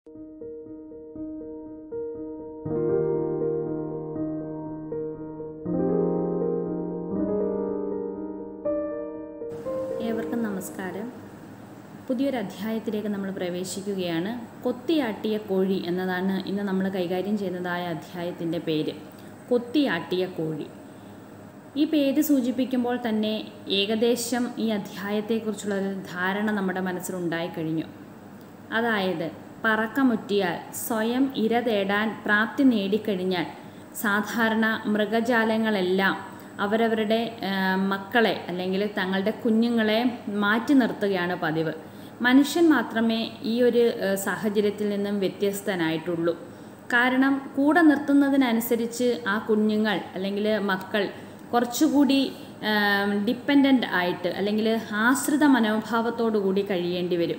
ഏവർക്കും നമസ്കാരം പുതിയൊരു അധ്യായത്തിലേക്ക് നമ്മൾ പ്രവേശിക്കുകയാണ് കൊത്തിയാട്ടിയ കോഴി എന്നതാണ് ഇന്ന് നമ്മൾ കൈകാര്യം ചെയ്യുന്നതായ അധ്യായത്തിൻ്റെ പേര് കൊത്തിയാട്ടിയ കോഴി ഈ പേര് സൂചിപ്പിക്കുമ്പോൾ തന്നെ ഏകദേശം ഈ അധ്യായത്തെക്കുറിച്ചുള്ള ഒരു ധാരണ നമ്മുടെ മനസ്സിലുണ്ടായിക്കഴിഞ്ഞു അതായത് പറക്കമുറ്റിയാൽ സ്വയം ഇര തേടാൻ പ്രാപ്തി നേടിക്കഴിഞ്ഞാൽ സാധാരണ മൃഗജാലങ്ങളെല്ലാം അവരവരുടെ ആ, മക്കളെ അല്ലെങ്കിൽ തങ്ങളുടെ കുഞ്ഞുങ്ങളെ മാറ്റി നിർത്തുകയാണ് പതിവ് മനുഷ്യൻ മാത്രമേ ഈ ഒരു ആ, സാഹചര്യത്തിൽ നിന്നും വ്യത്യസ്തനായിട്ടുള്ളൂ കാരണം കൂടെ നിർത്തുന്നതിനനുസരിച്ച് ആ കുഞ്ഞുങ്ങൾ അല്ലെങ്കിൽ മക്കൾ കുറച്ചുകൂടി ഡിപ്പെൻഡൻ്റ് ആയിട്ട് അല്ലെങ്കിൽ ആശ്രിത മനോഭാവത്തോടു കൂടി കഴിയേണ്ടി വരും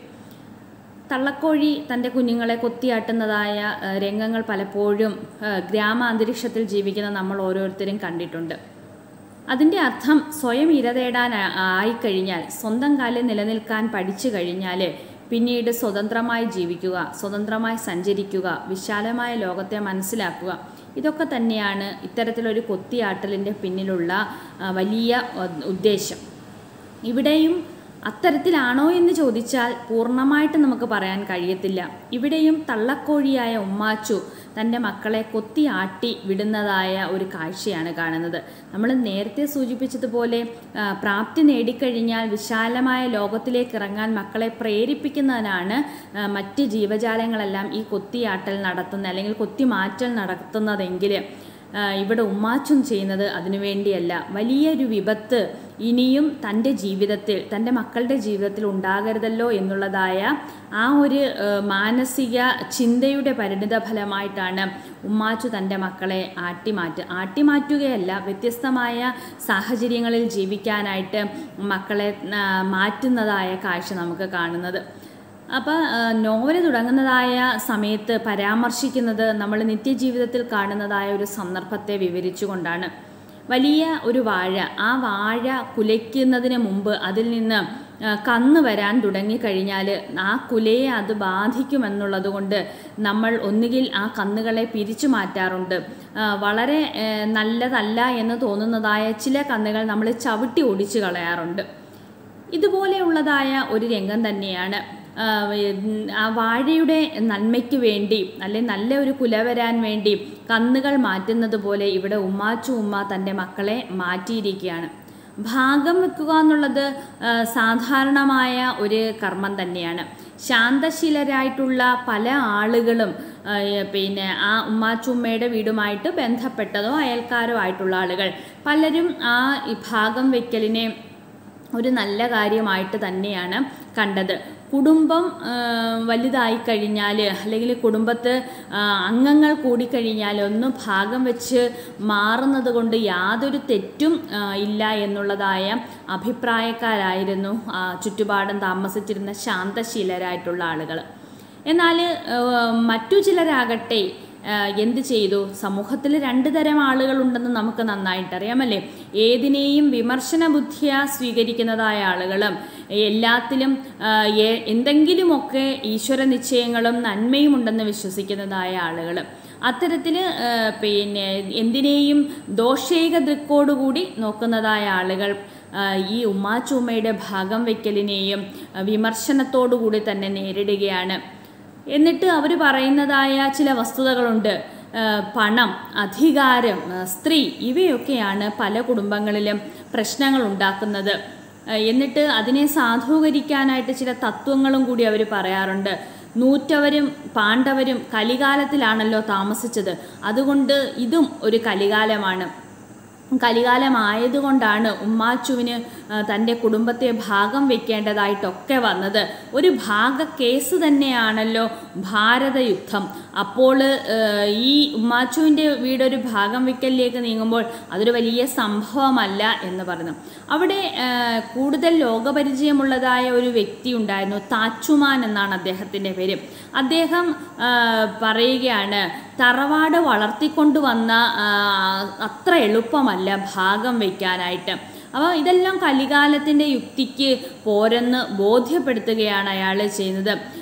തള്ളക്കോഴി തൻ്റെ കുഞ്ഞുങ്ങളെ കൊത്തിയാട്ടുന്നതായ ആ, രംഗങ്ങൾ പലപ്പോഴും ആ, ഗ്രാമാന്തരീക്ഷത്തിൽ ജീവിക്കുന്ന നമ്മൾ ഓരോരുത്തരും കണ്ടിട്ടുണ്ട് അതിൻ്റെ അർത്ഥം സ്വയം ഇര തേടാൻ ആ- ആയിക്കഴിഞ്ഞാൽ സ്വന്തം കാലിൽ നിലനിൽക്കാൻ പഠിച്ചു കഴിഞ്ഞാൽ പിന്നീട് സ്വതന്ത്രമായി ജീവിക്കുക സ്വതന്ത്രമായി സഞ്ചരിക്കുക വിശാലമായ ലോകത്തെ മനസ്സിലാക്കുക ഇതൊക്കെ തന്നെയാണ് ഇത്തരത്തിലൊരു കൊത്തിയാട്ടലിൻ്റെ പിന്നിലുള്ള ആ, വലിയ ഉ- ഉദ്ദേശം ഇവിടെയും അത്തരത്തിലാണോ എന്ന് ചോദിച്ചാൽ പൂർണ്ണമായിട്ട് നമുക്ക് പറയാൻ കഴിയത്തില്ല ഇവിടെയും തള്ളക്കോഴിയായ ഉമ്മാച്ചു തൻ്റെ മക്കളെ കൊത്തി ആട്ടി വിടുന്നതായ ഒരു കാഴ്ചയാണ് കാണുന്നത് നമ്മൾ നേരത്തെ സൂചിപ്പിച്ചതുപോലെ ആ, പ്രാപ്തി നേടിക്കഴിഞ്ഞാൽ വിശാലമായ ലോകത്തിലേക്ക് ഇറങ്ങാൻ മക്കളെ പ്രേരിപ്പിക്കുന്നതിനാണ് ആ, മറ്റ് ജീവജാലങ്ങളെല്ലാം ഈ കൊത്തിയാട്ടൽ നടത്തുന്ന അല്ലെങ്കിൽ കൊത്തിമാറ്റൽ നടത്തുന്നതെങ്കിൽ ആ, ഇവിടെ ഉമ്മാച്ചും ചെയ്യുന്നത് അതിനുവേണ്ടിയല്ല വലിയൊരു വിപത്ത് ഇനിയും തൻ്റെ ജീവിതത്തിൽ തൻ്റെ മക്കളുടെ ജീവിതത്തിൽ ഉണ്ടാകരുതല്ലോ എന്നുള്ളതായ ആ ഒരു ആ, മാനസിക ചിന്തയുടെ പരിണിത ഫലമായിട്ടാണ് ഉമ്മാച്ചു തൻ്റെ മക്കളെ ആട്ടിമാറ്റ ആട്ടിമാറ്റുകയല്ല വ്യത്യസ്തമായ സാഹചര്യങ്ങളിൽ ജീവിക്കാനായിട്ട് മക്കളെ ആ, മാറ്റുന്നതായ കാഴ്ച നമുക്ക് കാണുന്നത് അപ്പോൾ നോവൽ തുടങ്ങുന്നതായ സമയത്ത് പരാമർശിക്കുന്നത് നമ്മൾ നിത്യജീവിതത്തിൽ കാണുന്നതായ ഒരു സന്ദർഭത്തെ വിവരിച്ചുകൊണ്ടാണ് വലിയ ഒരു വാഴ ആ വാഴ കുലയ്ക്കുന്നതിന് മുമ്പ് അതിൽ നിന്ന് ആ, കന്ന് വരാൻ തുടങ്ങിക്കഴിഞ്ഞാൽ ആ കുലയെ അത് ബാധിക്കുമെന്നുള്ളത് കൊണ്ട് നമ്മൾ ഒന്നുകിൽ ആ കന്നുകളെ പിരിച്ചു മാറ്റാറുണ്ട് ആ, വളരെ ഏ, നല്ലതല്ല എന്ന് തോന്നുന്നതായ ചില കന്നുകൾ നമ്മൾ ചവിട്ടി ഓടിച്ചു കളയാറുണ്ട് ഇതുപോലെയുള്ളതായ ഒരു രംഗം തന്നെയാണ് ആ, ഉം, ആ വാഴയുടെ നന്മയ്ക്ക് വേണ്ടി അല്ലെങ്കിൽ നല്ല ഒരു കുല വരാൻ വേണ്ടി കന്നുകൾ മാറ്റുന്നത് പോലെ ഇവിടെ ഉമ്മാച്ചു ഉമ്മ തൻ്റെ മക്കളെ മാറ്റിയിരിക്കുകയാണ് ഭാഗം വെക്കുക എന്നുള്ളത് ആ, സാധാരണമായ ഒരു കർമ്മം തന്നെയാണ് ശാന്തശീലരായിട്ടുള്ള പല ആളുകളും ആ, പിന്നെ ആ ഉമ്മാച്ചുമ്മയുടെ വീടുമായിട്ട് ബന്ധപ്പെട്ടതോ അയൽക്കാരോ ആയിട്ടുള്ള ആളുകൾ പലരും ആ ഈ ഭാഗം വെക്കലിനെ ഒരു നല്ല കാര്യമായിട്ട് തന്നെയാണ് കണ്ടത് കുടുംബം ആ, വലുതായി കഴിഞ്ഞാൽ അല്ലെങ്കിൽ കുടുംബത്ത് ആ, അംഗങ്ങൾ കൂടിക്കഴിഞ്ഞാൽ ഒന്ന് ഭാഗം വെച്ച് മാറുന്നത് കൊണ്ട് യാതൊരു തെറ്റും ആ, ഇല്ല എന്നുള്ളതായ അഭിപ്രായക്കാരായിരുന്നു ആ, ചുറ്റുപാടും താമസിച്ചിരുന്ന ശാന്തശീലരായിട്ടുള്ള ആളുകൾ എന്നാൽ മറ്റു ചിലരാകട്ടെ ആ, എന്ത് ചെയ്തു സമൂഹത്തിൽ രണ്ട് തരം ആളുകളുണ്ടെന്ന് നമുക്ക് നന്നായിട്ട് അറിയാമല്ലേ ഏതിനെയും വിമർശന ബുദ്ധിയ സ്വീകരിക്കുന്നതായ ആളുകളും എല്ലാത്തിലും ആ, എ- എന്തെങ്കിലുമൊക്കെ ഈശ്വര നിശ്ചയങ്ങളും നന്മയും ഉണ്ടെന്ന് വിശ്വസിക്കുന്നതായ ആളുകൾ അത്തരത്തിൽ പിന്നെ എന്തിനേയും ദോഷൈക ദൃക്കോടുകൂടി നോക്കുന്നതായ ആളുകൾ ആ, ഈ ഉമ്മാച്ചൂമ്മയുടെ ഭാഗം വയ്ക്കലിനെയും ആ, വിമർശനത്തോടു കൂടി തന്നെ നേരിടുകയാണ് എന്നിട്ട് അവർ പറയുന്നതായ ചില വസ്തുതകളുണ്ട് ആ, പണം അധികാരം ആ, സ്ത്രീ ഇവയൊക്കെയാണ് പല കുടുംബങ്ങളിലും പ്രശ്നങ്ങൾ ഉണ്ടാക്കുന്നത് ആ, എന്നിട്ട് അതിനെ സാധൂകരിക്കാനായിട്ട് ചില തത്വങ്ങളും കൂടി അവർ പറയാറുണ്ട് നൂറ്റവരും പാണ്ഡവരും കലികാലത്തിലാണല്ലോ താമസിച്ചത് അതുകൊണ്ട് ഇതും ഒരു കലികാലമാണ് കലികാലമായതുകൊണ്ടാണ് ഉമ്മാച്ചുവിന് ആ, തൻ്റെ കുടുംബത്തെ ഭാഗം വെക്കേണ്ടതായിട്ടൊക്കെ വന്നത് ഒരു ഭാഗ കേസ് തന്നെയാണല്ലോ ഭാരതയുദ്ധം അപ്പോൾ ആ, ഈ ഉമ്മാച്ചുവിൻ്റെ വീടൊരു ഭാഗം വെക്കലിലേക്ക് നീങ്ങുമ്പോൾ അതൊരു വലിയ സംഭവമല്ല എന്ന് പറഞ്ഞു അവിടെ ആ, കൂടുതൽ ലോകപരിചയമുള്ളതായ ഒരു വ്യക്തി ഉണ്ടായിരുന്നു താച്ചുമാൻ എന്നാണ് അദ്ദേഹത്തിൻ്റെ പേര് അദ്ദേഹം ആ, പറയുകയാണ് തറവാട് വളർത്തിക്കൊണ്ടുവന്ന ആ, അത്ര എളുപ്പമല്ല ഭാഗം വയ്ക്കാനായിട്ട് അപ്പോൾ ഇതെല്ലാം കലികാലത്തിൻ്റെ യുക്തിക്ക് പോരെന്ന് ബോധ്യപ്പെടുത്തുകയാണ് അയാൾ ചെയ്യുന്നത്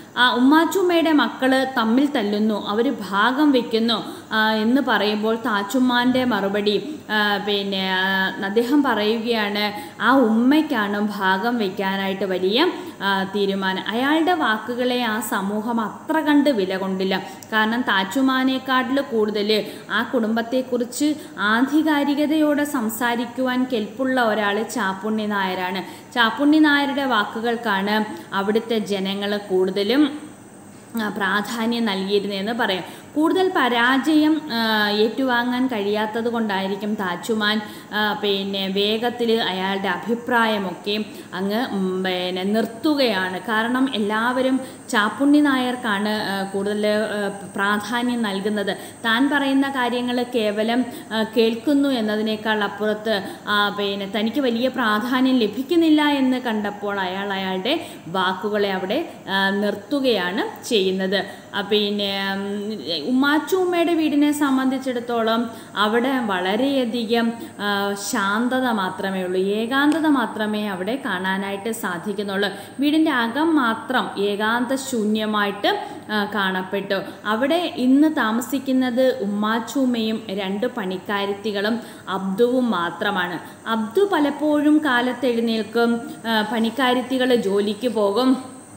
ആ ഉമ്മാച്ചുമ്മയുടെ മക്കൾ തമ്മിൽ തല്ലുന്നു അവർ ഭാഗം വെക്കുന്നു ആ, എന്ന് പറയുമ്പോൾ താച്ചുമ്മാൻ്റെ മറുപടി ആ, പിന്നെ ആ, അദ്ദേഹം പറയുകയാണ് ആ ഉമ്മയ്ക്കാണ് ഭാഗം വയ്ക്കാനായിട്ട് വലിയ ആ, തീരുമാനം അയാളുടെ വാക്കുകളെ ആ സമൂഹം അത്ര കണ്ട് വില കൊണ്ടില്ല കാരണം താച്ചുമാനേക്കാട്ടിൽ കൂടുതൽ ആ കുടുംബത്തെക്കുറിച്ച് ആധികാരികതയോടെ സംസാരിക്കുവാൻ കെൽപ്പുള്ള ഒരാൾ ചാപ്പുണ്ണി നായരാണ് ചാപ്പുണ്ണി നായരുടെ വാക്കുകൾക്കാണ് അവിടുത്തെ ജനങ്ങൾ കൂടുതലും ആ, പ്രാധാന്യം നൽകിയിരുന്നതെന്ന് പറയാം കൂടുതൽ പരാജയം ആ, ഏറ്റുവാങ്ങാൻ കഴിയാത്തത് കൊണ്ടായിരിക്കും താച്ചുമാൻ ആ, പിന്നെ വേഗത്തിൽ അയാളുടെ അഭിപ്രായമൊക്കെ അങ്ങ് ഉം, പിന്നെ നിർത്തുകയാണ് കാരണം എല്ലാവരും ചാപ്പുണ്ണി നായർക്കാണ് ആ, കൂടുതൽ ആ, പ്രാധാന്യം നൽകുന്നത് താൻ പറയുന്ന കാര്യങ്ങൾ കേവലം ആ, കേൾക്കുന്നു എന്നതിനേക്കാൾ അപ്പുറത്ത് ആ, പിന്നെ തനിക്ക് വലിയ പ്രാധാന്യം ലഭിക്കുന്നില്ല എന്ന് കണ്ടപ്പോൾ അയാൾ അയാളുടെ വാക്കുകളെ അവിടെ ആ, നിർത്തുകയാണ് ചെയ്യുന്നത് ആ, പിന്നെ ഉം, ഉമ്മാച്ചുമ്മയുടെ വീടിനെ സംബന്ധിച്ചിടത്തോളം അവിടെ വളരെയധികം ആ, ശാന്തത മാത്രമേ ഉള്ളൂ ഏകാന്തത മാത്രമേ അവിടെ കാണാനായിട്ട് സാധിക്കുന്നുള്ളൂ വീടിൻ്റെ അകം മാത്രം ഏകാന്ത ശൂന്യമായിട്ട് ആ, കാണപ്പെട്ടു അവിടെ ഇന്ന് താമസിക്കുന്നത് ഉമ്മാച്ചൂമ്മയും രണ്ട് പണിക്കാരുത്തികളും അബ്ദുവും മാത്രമാണ് അബ്ദു പലപ്പോഴും കാലത്തെഴുന്നേൽക്കും ആ, പണിക്കാരുത്തികൾ ജോലിക്ക് പോകും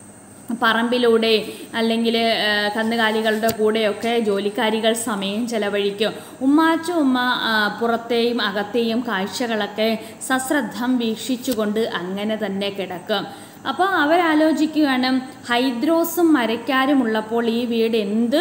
പറമ്പിലൂടെ അല്ലെങ്കിൽ കന്നുകാലികളുടെ കൂടെയൊക്കെ ജോലിക്കാരികൾ സമയം ചെലവഴിക്കും ഉമ്മാച്ച ഉമ്മ ആ, പുറത്തെയും അകത്തെയും കാഴ്ചകളൊക്കെ സശ്രദ്ധം വീക്ഷിച്ചുകൊണ്ട് അങ്ങനെ തന്നെ കിടക്കും അപ്പോൾ അവരാലോചിക്കുകയാണ് ഹൈദ്രോസും മരക്കാരും ഉള്ളപ്പോൾ ഈ വീട് എന്ത്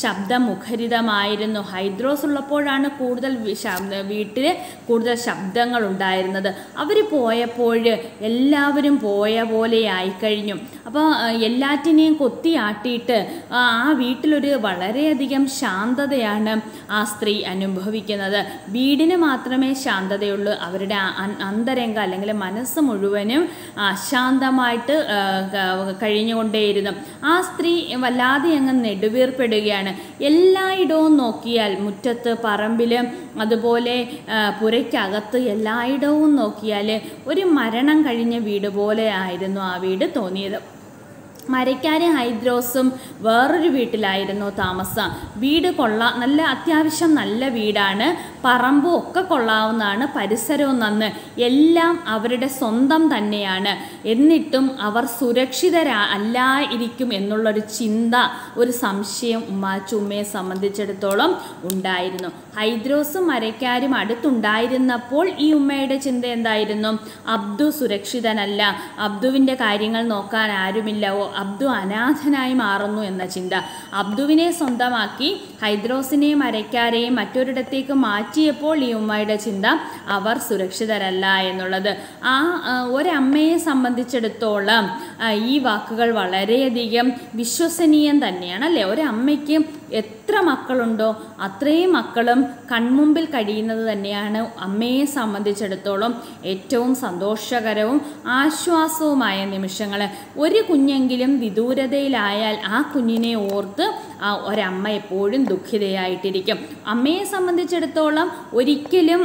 ശബ്ദമുഖരിതമായിരുന്നു ഹൈദ്രോസ് ഉള്ളപ്പോഴാണ് കൂടുതൽ വി- ശബ്ദ വീട്ടിൽ കൂടുതൽ ശബ്ദങ്ങൾ ഉണ്ടായിരുന്നത് അവർ പോയപ്പോൾ എല്ലാവരും പോയ പോലെ ആയിക്കഴിഞ്ഞു അപ്പോൾ എല്ലാറ്റിനെയും കൊത്തിയാട്ടിയിട്ട് ആ ആ വീട്ടിലൊരു വളരെയധികം ശാന്തതയാണ് ആ സ്ത്രീ അനുഭവിക്കുന്നത് വീടിന് മാത്രമേ ശാന്തതയുള്ളൂ അവരുടെ ആ- അ- അന്തരംഗം അല്ലെങ്കിൽ മനസ്സ് മുഴുവനും അശാന്തമായിട്ട് ആ, ക- കഴിഞ്ഞുകൊണ്ടേയിരുന്നു ആ സ്ത്രീ വല്ലാതെ അങ്ങ് നെടുവീർപ്പെടുകയാണ് എല്ലായിടവും നോക്കിയാൽ മുറ്റത്ത് പറമ്പിൽ അതുപോലെ ആ, പുരയ്ക്കകത്ത് എല്ലായിടവും നോക്കിയാൽ ഒരു മരണം കഴിഞ്ഞ വീട് പോലെ ആയിരുന്നു ആ വീട് തോന്നിയത് മരക്കാരും ഹൈദ്രോസും വേറൊരു വീട്ടിലായിരുന്നു താമസം വീട് കൊള്ള നല്ല അത്യാവശ്യം നല്ല വീടാണ് പറമ്പും ഒക്കെ കൊള്ളാവുന്നതാണ് പരിസരവും നന്ന് എല്ലാം അവരുടെ സ്വന്തം തന്നെയാണ് എന്നിട്ടും അവർ സുരക്ഷിതരാ അല്ലായിരിക്കും എന്നുള്ളൊരു ചിന്ത ഒരു സംശയം ഉമ്മാച്ചുമ്മയെ സംബന്ധിച്ചിടത്തോളം ഉണ്ടായിരുന്നു ഹൈദ്രോസും മരക്കാരും അടുത്തുണ്ടായിരുന്നപ്പോൾ ഈ ഉമ്മയുടെ ചിന്ത എന്തായിരുന്നു അബ്ദു സുരക്ഷിതനല്ല അബ്ദുവിൻ്റെ കാര്യങ്ങൾ നോക്കാൻ ആരുമില്ല ഓ അബ്ദു അനാഥനായി മാറുന്നു എന്ന ചിന്ത അബ്ദുവിനെ സ്വന്തമാക്കി ഹൈദ്രോസിനെയും മരക്കാരെയും മറ്റൊരിടത്തേക്ക് മാറ്റിയപ്പോൾ ഈ ഉമ്മയുടെ ചിന്ത അവർ സുരക്ഷിതരല്ല എന്നുള്ളത് ആ ആ, ഒരമ്മയെ സംബന്ധിച്ചിടത്തോളം ആ, ഈ വാക്കുകൾ വളരെയധികം വിശ്വസനീയം തന്നെയാണ് അല്ലേ ഒരമ്മയ്ക്ക് എത്ര മക്കളുണ്ടോ അത്രയും മക്കളും കൺമുമ്പിൽ കഴിയുന്നത് തന്നെയാണ് അമ്മയെ സംബന്ധിച്ചിടത്തോളം ഏറ്റവും സന്തോഷകരവും ആശ്വാസവുമായ നിമിഷങ്ങൾ ഒരു കുഞ്ഞെങ്കിലും വിദൂരതയിലായാൽ ആ കുഞ്ഞിനെ ഓർത്ത് ആ ഒരമ്മ എപ്പോഴും ദുഃഖിതയായിട്ടിരിക്കും അമ്മയെ സംബന്ധിച്ചിടത്തോളം ഒരിക്കലും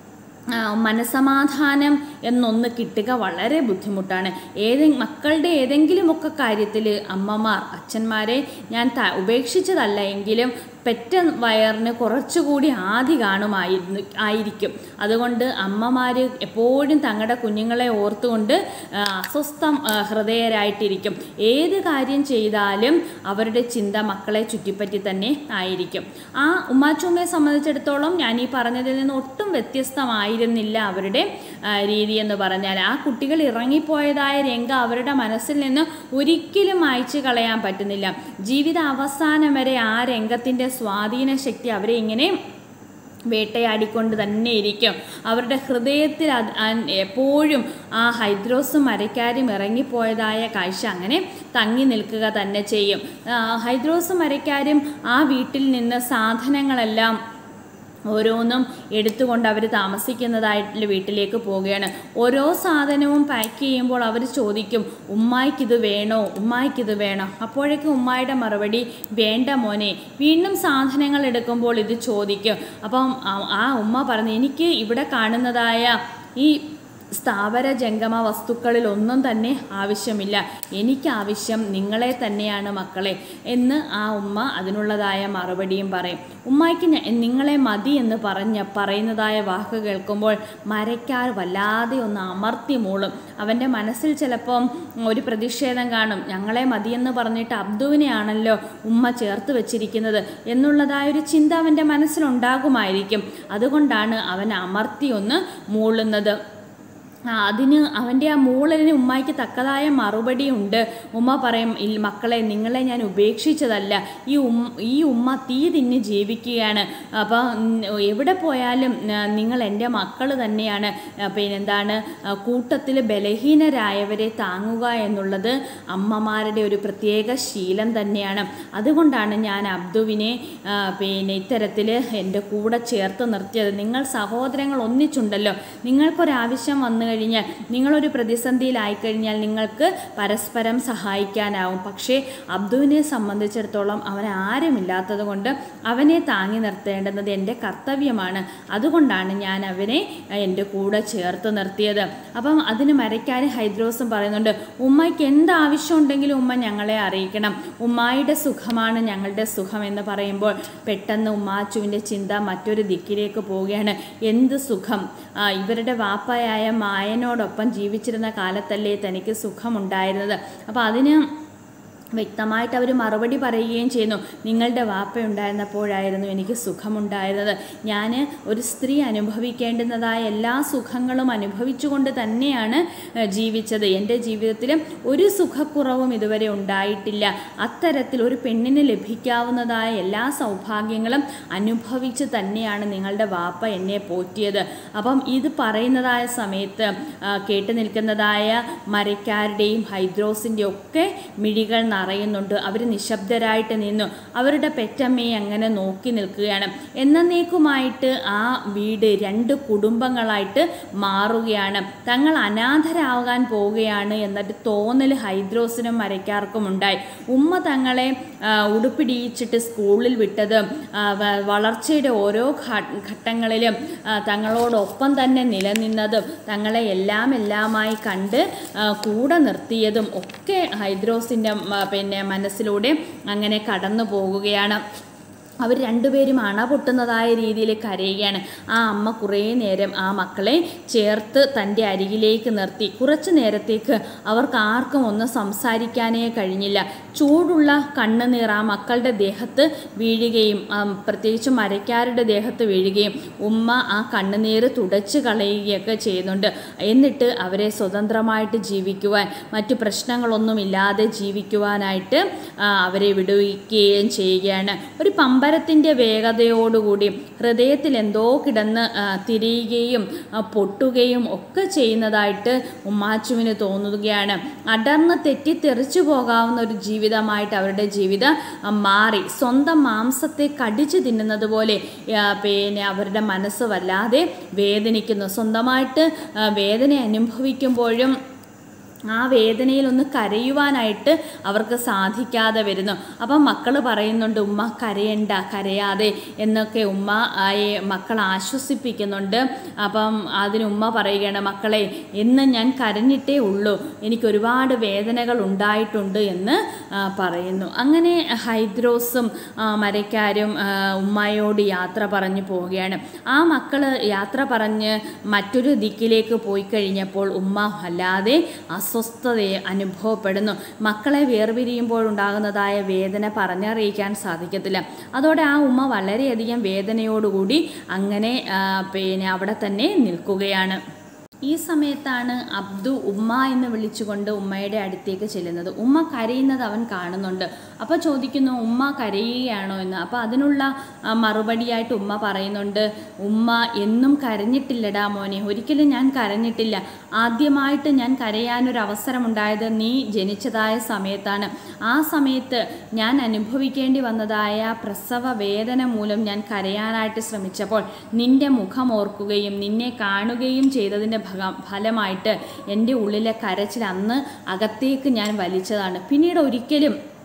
ആ, മനസമാധാനം എന്നൊന്ന് കിട്ടുക വളരെ ബുദ്ധിമുട്ടാണ് ഏതെ മക്കളുടെ ഏതെങ്കിലുമൊക്കെ കാര്യത്തിൽ അമ്മമാർ അച്ഛന്മാരെ ഞാൻ ത ഉപേക്ഷിച്ചതല്ല എങ്കിലും പെറ്റ വയറിന് കുറച്ചുകൂടി ആദി കാണുമായിരുന്നു ആയിരിക്കും അതുകൊണ്ട് അമ്മമാർ എപ്പോഴും തങ്ങളുടെ കുഞ്ഞുങ്ങളെ ഓർത്തുകൊണ്ട് ആ, അസ്വസ്ഥം ആ, ഹൃദയരായിട്ടിരിക്കും ഏത് കാര്യം ചെയ്താലും അവരുടെ ചിന്ത മക്കളെ ചുറ്റിപ്പറ്റി തന്നെ ആയിരിക്കും ആ ഉമ്മാച്ചുമ്മയെ സംബന്ധിച്ചിടത്തോളം ഞാൻ ഈ പറഞ്ഞതിൽ നിന്ന് ഒട്ടും വ്യത്യസ്തമായിരുന്നില്ല അവരുടെ ആ, രീതി എന്ന് പറഞ്ഞാൽ ആ കുട്ടികൾ ഇറങ്ങിപ്പോയതായ രംഗം അവരുടെ മനസ്സിൽ നിന്ന് ഒരിക്കലും അയച്ചു കളയാൻ പറ്റുന്നില്ല ജീവിത അവസാനം വരെ ആ രംഗത്തിൻ്റെ സ്വാധീന ശക്തി അവരെ ഇങ്ങനെ വേട്ടയാടിക്കൊണ്ട് തന്നെ ഇരിക്കും അവരുടെ ഹൃദയത്തിൽ അത് അൻ- എപ്പോഴും ആ ഹൈദ്രോസും മരക്കാരും ഇറങ്ങിപ്പോയതായ കാഴ്ച അങ്ങനെ തങ്ങി നിൽക്കുക തന്നെ ചെയ്യും ആ, ഹൈദ്രോസും മരക്കാരും ആ വീട്ടിൽ നിന്ന് സാധനങ്ങളെല്ലാം ഓരോന്നും എടുത്തുകൊണ്ട് അവർ താമസിക്കുന്നതായിട്ടുള്ള വീട്ടിലേക്ക് പോവുകയാണ് ഓരോ സാധനവും പാക്ക് ചെയ്യുമ്പോൾ അവർ ചോദിക്കും ഉമ്മായിക്കിത് വേണോ ഉമ്മായിക്കിത് വേണോ അപ്പോഴേക്കും ഉമ്മായുടെ മറുപടി വേണ്ട മോനെ വീണ്ടും സാധനങ്ങൾ എടുക്കുമ്പോൾ ഇത് ചോദിക്കും അപ്പം ആ- ആ ഉമ്മ പറഞ്ഞു എനിക്ക് ഇവിടെ കാണുന്നതായ ഈ സ്ഥാവര ജംഗമ വസ്തുക്കളിൽ ഒന്നും തന്നെ ആവശ്യമില്ല എനിക്ക് ആവശ്യം നിങ്ങളെ തന്നെയാണ് മക്കളെ എന്ന് ആ ഉമ്മ അതിനുള്ളതായ മറുപടിയും പറയും ഉമ്മായ്ക്ക് ഞ- നിങ്ങളെ മതി എന്ന് പറഞ്ഞ പറയുന്നതായ വാക്ക് കേൾക്കുമ്പോൾ മരക്കാർ വല്ലാതെ ഒന്ന് അമർത്തി മൂളും അവൻ്റെ മനസ്സിൽ ചിലപ്പം ഒരു പ്രതിഷേധം കാണും ഞങ്ങളെ മതിയെന്ന് പറഞ്ഞിട്ട് അബ്ദുവിനെയാണല്ലോ ഉമ്മ ചേർത്ത് വെച്ചിരിക്കുന്നത് എന്നുള്ളതായ ഒരു ചിന്ത അവൻ്റെ മനസ്സിലുണ്ടാകുമായിരിക്കും അതുകൊണ്ടാണ് അവൻ അമർത്തി ഒന്ന് മൂളുന്നത് ആ, അതിന് അവൻ്റെ ആ മൂളലിന് ഉമ്മായ്ക്ക് തക്കതായ മറുപടി ഉണ്ട് ഉമ്മ പറയും "ഇൽ മക്കളെ നിങ്ങളെ ഞാൻ ഉപേക്ഷിച്ചതല്ല ഈ ഉം ഈ ഉമ്മ തീ തിന്ന് ജീവിക്കുകയാണ് അപ്പോൾ എവിടെ പോയാലും ആ, നിങ്ങൾ എൻ്റെ മക്കൾ തന്നെയാണ് ആ, പിന്നെന്താണ് കൂട്ടത്തിൽ ബലഹീനരായവരെ താങ്ങുക എന്നുള്ളത് അമ്മമാരുടെ ഒരു പ്രത്യേക ശീലം തന്നെയാണ് അതുകൊണ്ടാണ് ഞാൻ അബ്ദുവിനെ ആ, പിന്നെ ഇത്തരത്തിൽ എൻ്റെ കൂടെ ചേർത്ത് നിർത്തിയത് നിങ്ങൾ സഹോദരങ്ങൾ ഒന്നിച്ചുണ്ടല്ലോ നിങ്ങൾക്കൊരാവശ്യം വന്നു കഴിഞ്ഞാൽ നിങ്ങളൊരു പ്രതിസന്ധിയിലായിക്കഴിഞ്ഞാൽ നിങ്ങൾക്ക് പരസ്പരം സഹായിക്കാനാവും പക്ഷേ അബ്ദുവിനെ സംബന്ധിച്ചിടത്തോളം അവൻ ആരുമില്ലാത്തത് കൊണ്ട് അവനെ താങ്ങി നിർത്തേണ്ടുന്നത് എൻ്റെ കർത്തവ്യമാണ് അതുകൊണ്ടാണ് ഞാൻ അവനെ എൻ്റെ കൂടെ ചേർത്ത് നിർത്തിയത് അപ്പം അതിന് മരക്കാർ ഹൈദ്രോസും പറയുന്നുണ്ട് ഉമ്മയ്ക്ക് എന്ത് ആവശ്യമുണ്ടെങ്കിലും ഉമ്മ ഞങ്ങളെ അറിയിക്കണം ഉമ്മായുടെ സുഖമാണ് ഞങ്ങളുടെ സുഖം എന്ന് പറയുമ്പോൾ പെട്ടെന്ന് ഉമ്മാച്ചുവിൻ്റെ ചിന്ത മറ്റൊരു ദിക്കിലേക്ക് പോവുകയാണ് എന്ത് സുഖം ആ, ഇവരുടെ വാപ്പയായ മായനോടൊപ്പം ജീവിച്ചിരുന്ന കാലത്തല്ലേ തനിക്ക് സുഖമുണ്ടായിരുന്നത് അപ്പോൾ അതിന് വ്യക്തമായിട്ട് അവർ മറുപടി പറയുകയും ചെയ്യുന്നു നിങ്ങളുടെ വാപ്പ ഉണ്ടായിരുന്നപ്പോഴായിരുന്നു എനിക്ക് സുഖമുണ്ടായിരുന്നത് ഞാൻ ഒരു സ്ത്രീ അനുഭവിക്കേണ്ടുന്നതായ എല്ലാ സുഖങ്ങളും അനുഭവിച്ചുകൊണ്ട് തന്നെയാണ് ഏഹ്, ജീവിച്ചത് എൻ്റെ ജീവിതത്തിൽ ഒരു സുഖക്കുറവും ഇതുവരെ ഉണ്ടായിട്ടില്ല അത്തരത്തിൽ ഒരു പെണ്ണിന് ലഭിക്കാവുന്നതായ എല്ലാ സൗഭാഗ്യങ്ങളും അനുഭവിച്ച് തന്നെയാണ് നിങ്ങളുടെ വാപ്പ എന്നെ പോറ്റിയത് അപ്പം ഇത് പറയുന്നതായ സമയത്ത് ആ, കേട്ട് നിൽക്കുന്നതായ മരക്കാരുടെയും ഹൈദ്രോസിൻ്റെ ഒക്കെ മിഴികൾ നിറയുന്നുണ്ട് അവർ നിശബ്ദരായിട്ട് നിന്നു അവരുടെ പെറ്റമ്മയെ അങ്ങനെ നോക്കി നിൽക്കുകയാണ് എന്നേക്കുമായിട്ട് ആ വീട് രണ്ട് കുടുംബങ്ങളായിട്ട് മാറുകയാണ് തങ്ങൾ അനാഥരാകാൻ പോവുകയാണ് എന്നൊരു തോന്നൽ ഹൈദ്രോസിനും മരക്കാർക്കും ഉണ്ടായി ഉമ്മ തങ്ങളെ ആ, ഉടുപ്പിടിയിച്ചിട്ട് സ്കൂളിൽ വിട്ടത് ആ, വ- വളർച്ചയുടെ ഓരോ ഘ- ഘട്ടങ്ങളിലും ആ, തങ്ങളോടൊപ്പം തന്നെ നിലനിന്നതും തങ്ങളെ എല്ലാം എല്ലാമായി കണ്ട് ആ, കൂടെ നിർത്തിയതും ഒക്കെ ഹൈദ്രോസിൻ്റെ മ, പിന്നെ മനസ്സിലൂടെ അങ്ങനെ കടന്നു പോകുകയാണ് അവർ രണ്ടുപേരും അണ പൊട്ടുന്നതായ രീതിയിൽ കരയുകയാണ് ആ അമ്മ കുറേ നേരം ആ മക്കളെ ചേർത്ത് തൻ്റെ അരികിലേക്ക് നിർത്തി കുറച്ചു നേരത്തേക്ക് അവർക്ക് ആർക്കും ഒന്ന് സംസാരിക്കാനേ കഴിഞ്ഞില്ല ചൂടുള്ള കണ്ണുനീർ ആ മക്കളുടെ ദേഹത്ത് വീഴുകയും ആ, പ്രത്യേകിച്ച് മരക്കാരുടെ ദേഹത്ത് വീഴുകയും ഉമ്മ ആ കണ്ണുനീര് തുടച്ചു കളയുകയൊക്കെ ചെയ്യുന്നുണ്ട് എന്നിട്ട് അവരെ സ്വതന്ത്രമായിട്ട് ജീവിക്കുവാൻ മറ്റു പ്രശ്നങ്ങളൊന്നുമില്ലാതെ ജീവിക്കുവാനായിട്ട് ആ, അവരെ വിടുവിക്കുകയും ചെയ്യുകയാണ് ഒരു പമ്പരത്തിൻ്റെ വേഗതയോടുകൂടി ഹൃദയത്തിൽ എന്തോ കിടന്ന് ആ, തിരിയുകയും ആ, പൊട്ടുകയും ഒക്കെ ചെയ്യുന്നതായിട്ട് ഉമ്മാച്ചുവിന് തോന്നുകയാണ് അടർന്ന് തെറ്റിത്തെറിച്ചു പോകാവുന്ന ഒരു ജീവിതമായിട്ട് അവരുടെ ജീവിതം ആ, മാറി സ്വന്തം മാംസത്തെ കടിച്ചു തിന്നുന്നത് പോലെ ആ, പിന്നെ അവരുടെ മനസ്സ് വല്ലാതെ വേദനിക്കുന്നു സ്വന്തമായിട്ട് ആ, വേദന അനുഭവിക്കുമ്പോഴും ആ വേദനയിൽ ഒന്ന് കരയുവാനായിട്ട് അവർക്ക് സാധിക്കാതെ വരുന്നു അപ്പം മക്കൾ പറയുന്നുണ്ട് ഉമ്മ കരയണ്ട കരയാതെ എന്നൊക്കെ ഉമ്മ ആയെ മക്കൾ ആശ്വസിപ്പിക്കുന്നുണ്ട് അപ്പം അതിന് ഉമ്മ പറയുകയാണ് മക്കളെ എന്ന് ഞാൻ കരഞ്ഞിട്ടേ ഉള്ളൂ എനിക്ക് ഒരുപാട് വേദനകൾ ഉണ്ടായിട്ടുണ്ട് എന്ന് ആ, പറയുന്നു അങ്ങനെ ഹൈദ്രോസും ആ, മരക്കാരും ആ, ഉമ്മയോട് യാത്ര പറഞ്ഞു പോവുകയാണ് ആ മക്കൾ യാത്ര പറഞ്ഞ് മറ്റൊരു ദിക്കിലേക്ക് പോയി കഴിഞ്ഞപ്പോൾ ഉമ്മ അല്ലാതെ അസ്വസ്ഥതയെ അനുഭവപ്പെടുന്നു മക്കളെ വേർപിരിയുമ്പോഴുണ്ടാകുന്നതായ വേദന പറഞ്ഞറിയിക്കാൻ സാധിക്കത്തില്ല അതോടെ ആ ഉമ്മ വളരെയധികം വേദനയോടുകൂടി അങ്ങനെ ആ, പിന്നെ അവിടെ തന്നെ നിൽക്കുകയാണ് ഈ സമയത്താണ് അബ്ദു ഉമ്മ എന്ന് വിളിച്ചുകൊണ്ട് ഉമ്മയുടെ അടുത്തേക്ക് ചെല്ലുന്നത് ഉമ്മ കരയുന്നത് അവൻ കാണുന്നുണ്ട് അപ്പോൾ ചോദിക്കുന്നു ഉമ്മ കരയുകയാണോ എന്ന് അപ്പോൾ അതിനുള്ള ആ, മറുപടിയായിട്ട് ഉമ്മ പറയുന്നുണ്ട് ഉമ്മ എന്നും കരഞ്ഞിട്ടില്ലടാ മോനെ ഒരിക്കലും ഞാൻ കരഞ്ഞിട്ടില്ല ആദ്യമായിട്ട് ഞാൻ കരയാനൊരു അവസരമുണ്ടായത് നീ ജനിച്ചതായ സമയത്താണ് ആ സമയത്ത് ഞാൻ അനുഭവിക്കേണ്ടി വന്നതായ പ്രസവ വേദന മൂലം ഞാൻ കരയാനായിട്ട് ശ്രമിച്ചപ്പോൾ നിന്റെ മുഖം ഓർക്കുകയും നിന്നെ കാണുകയും ചെയ്തതിൻ്റെ ഭഗ ഫലമായിട്ട് എൻ്റെ ഉള്ളിലെ കരച്ചിൽ അന്ന് അകത്തേക്ക് ഞാൻ വലിച്ചതാണ് പിന്നീട് ഒരിക്കലും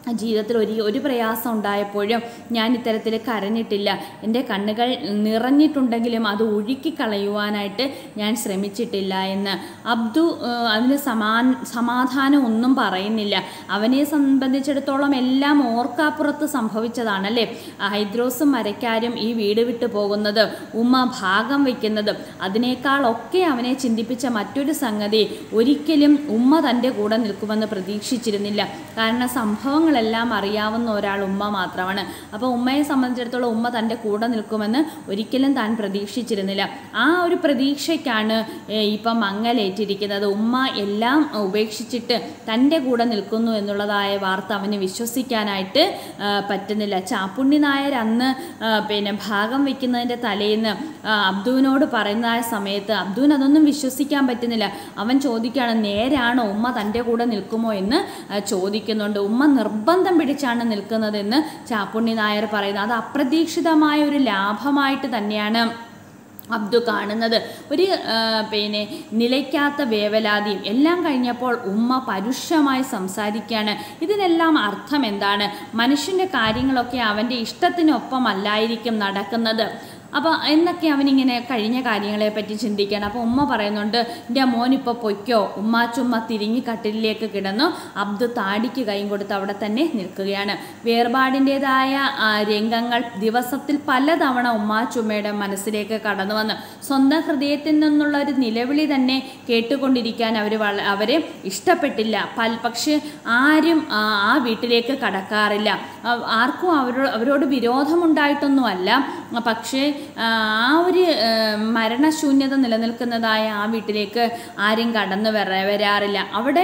ജീവിതത്തിൽ ഒരു ഒരു പ്രയാസം ഉണ്ടായപ്പോഴും ഞാൻ ഇത്തരത്തിൽ കരഞ്ഞിട്ടില്ല എൻ്റെ കണ്ണുകൾ നിറഞ്ഞിട്ടുണ്ടെങ്കിലും അത് ഒഴുക്കിക്കളയുവാനായിട്ട് ഞാൻ ശ്രമിച്ചിട്ടില്ല എന്ന് അബ്ദു ഏഹ്, അതിന് സമാൻ സമാധാനം ഒന്നും പറയുന്നില്ല അവനെ സംബന്ധിച്ചിടത്തോളം എല്ലാം ഓർക്കാപ്പുറത്ത് സംഭവിച്ചതാണല്ലേ ഹൈദ്രോസും മരക്കാരും ഈ വീട് വിട്ടു പോകുന്നത് ഉമ്മ ഭാഗം വയ്ക്കുന്നത് അതിനേക്കാളൊക്കെ അവനെ ചിന്തിപ്പിച്ച മറ്റൊരു സംഗതി ഒരിക്കലും ഉമ്മ തൻ്റെ കൂടെ നിൽക്കുമെന്ന് പ്രതീക്ഷിച്ചിരുന്നില്ല കാരണം സംഭവങ്ങളെല്ലാം അറിയാവുന്ന ഒരാൾ ഉമ്മ മാത്രമാണ് അപ്പോൾ ഉമ്മയെ സംബന്ധിച്ചിടത്തോളം ഉമ്മ തൻ്റെ കൂടെ നിൽക്കുമെന്ന് ഒരിക്കലും താൻ പ്രതീക്ഷിച്ചിരുന്നില്ല ആ ഒരു പ്രതീക്ഷയ്ക്കാണ് ഏഹ്, ഇപ്പം മങ്ങലേറ്റിരിക്കുന്നത് ഉമ്മ എല്ലാം ഉപേക്ഷിച്ചിട്ട് തൻ്റെ കൂടെ നിൽക്കുന്നു എന്നുള്ളതായ വാർത്ത അവന് വിശ്വസിക്കാനായിട്ട് ആ, പറ്റുന്നില്ല ചാപ്പുണ്ണി നായർ അന്ന് ആ, പിന്നെ ഭാഗം വയ്ക്കുന്നതിൻ്റെ തലേന്ന് ആ, അബ്ദുവിനോട് പറയുന്നതായ സമയത്ത് അബ്ദുവിന് അതൊന്നും വിശ്വസിക്കാൻ പറ്റുന്നില്ല അവൻ ചോദിക്കുകയാണ് നേരാണോ ഉമ്മ തൻ്റെ കൂടെ നിൽക്കുമോ എന്ന് ആ, ചോദിക്കുന്നുണ്ട് ഉമ്മ നിർബന്ധം പിടിച്ചാണ് നിൽക്കുന്നതെന്ന് ചാപ്പുണ്ണി നായർ പറയുന്നത് അത് അപ്രതീക്ഷിതമായ ഒരു ലാഭമായിട്ട് തന്നെയാണ് അബ്ദു കാണുന്നത് ഒരു ആ, പിന്നെ നിലയ്ക്കാത്ത വേവലാതിയും എല്ലാം കഴിഞ്ഞപ്പോൾ ഉമ്മ പരുഷമായി സംസാരിക്കുകയാണ് ഇതിനെല്ലാം അർത്ഥം എന്താണ് മനുഷ്യൻ്റെ കാര്യങ്ങളൊക്കെ അവൻ്റെ ഇഷ്ടത്തിനൊപ്പമല്ലായിരിക്കും നടക്കുന്നത് അപ്പോൾ എന്നൊക്കെ അവനിങ്ങനെ കഴിഞ്ഞ കാര്യങ്ങളെ പറ്റി ചിന്തിക്കുകയാണ് അപ്പോൾ ഉമ്മ പറയുന്നുണ്ട് എൻ്റെ മോൻ ഇപ്പോൾ പൊയ്ക്കോ ഉമ്മാച്ചുമ്മ തിരിഞ്ഞ് കട്ടിലിലേക്ക് കിടന്നു അബ്ദു താടിക്ക് കൈയും കൊടുത്ത് അവിടെ തന്നെ നിൽക്കുകയാണ് വേർപാടിൻ്റെതായ ആ, രംഗങ്ങൾ ദിവസത്തിൽ പലതവണ ഉമ്മാച്ചുമ്മയുടെ മനസ്സിലേക്ക് കടന്നു വന്ന് സ്വന്തം ഹൃദയത്തിൽ നിന്നുള്ള ഒരു നിലവിളി തന്നെ കേട്ടുകൊണ്ടിരിക്കാൻ അവർ വള അവരെ ഇഷ്ടപ്പെട്ടില്ല പൽ പക്ഷേ ആരും ആ, ആ വീട്ടിലേക്ക് കടക്കാറില്ല ആ, ആർക്കും അവരോട് അവരോട് വിരോധമുണ്ടായിട്ടൊന്നുമല്ല പക്ഷേ ആ ആ ഒരു ആ, മരണശൂന്യത നിലനിൽക്കുന്നതായ ആ വീട്ടിലേക്ക് ആരും കടന്നു വര വരാറില്ല അവിടെ